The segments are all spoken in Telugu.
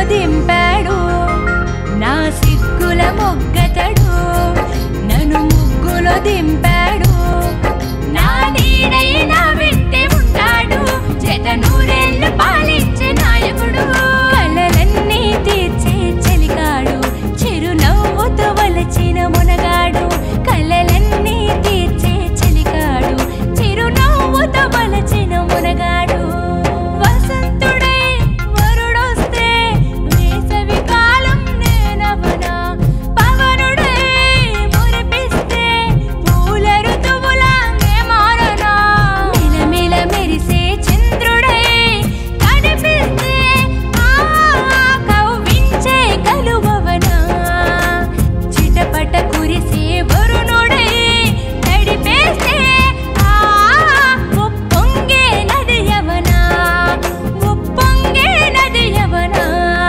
దింపాడు నా సిగ్గుల మొగ్గతడు నన్ను ముగ్గులో దింపాడు నా నీడై నా వెంటే ఉంటాడు చేత నూరేళ్ళు పాలించే నాయకుడు కలలన్నీ తీర్చే చెలికాడు చిరునవ్వుతో వలచిన మునగాడు కలలన్నీ తీర్చే చెలికాడు చిరునవ్వుతో వలచిన మునగాడు వసంతుడై వరుడొస్తే వేసవి కాలం నేనవనా పవనుడై మురిపిస్తే పూల ఋతువులా నే మారనా మిలమిల మెరిసే చంద్రుడై కనిపిస్తే ఆ కవ్వించే కలువవనా చిటపట కురిసే వరుణుడై నడిపేస్తే ఆ ఉప్పొంగే నది యవనా ఉప్పొంగే నది యవనా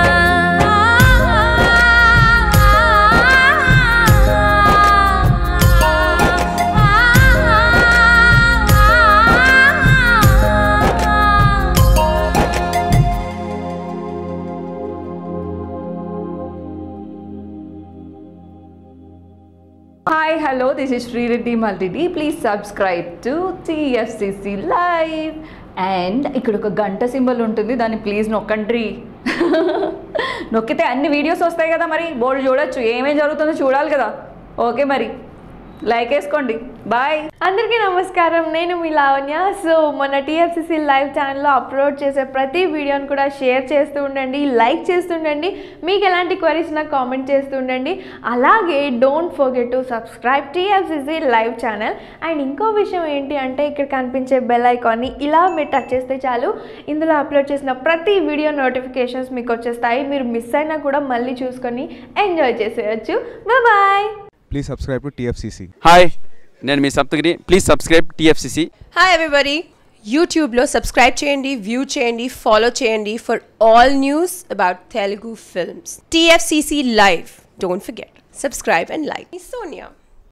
hi hello this is Sri Reddy మల్టిడి please subscribe to TFCC live and ఇక్కడ ఒక గంట సింబల్ ఉంటుంది దాన్ని ప్లీజ్ నొక్కండి నొక్కితే అన్ని వీడియోస్ వస్తాయి కదా మరి బోర్డు చూడొచ్చు ఏమేం జరుగుతుందో చూడాలి కదా ఓకే మరి లైక్ వేసుకోండి బాయ్ అందరికీ నమస్కారం నేను మీ లావణ్య సో మన టీఎఫ్సిసి లైవ్ ఛానల్లో అప్లోడ్ చేసే ప్రతి వీడియోని కూడా షేర్ చేస్తూ ఉండండి లైక్ చేస్తుండండి మీకు ఎలాంటి క్వరీస్ నాకు కామెంట్ చేస్తూ ఉండండి అలాగే don't forget to subscribe TFCC live channel and ఇంకో విషయం ఏంటి అంటే ఇక్కడ కనిపించే బెల్ ఐకాన్ని ఇలా మీరు టచ్ చేస్తే చాలు ఇందులో అప్లోడ్ చేసిన ప్రతి వీడియో నోటిఫికేషన్స్ మీకు వచ్చేస్తాయి మీరు మిస్ అయినా కూడా మళ్ళీ చూసుకొని ఎంజాయ్ చేసేయచ్చు bye please subscribe to TFCC hi నేను మీ Saptagiri please subscribe TFCC hi everybody యూట్యూబ్లో సబ్స్క్రైబ్ చేయండి వ్యూ చేయండి ఫాలో చేయండి for all news about Telugu films TFCC live don't forget subscribe and like Sonia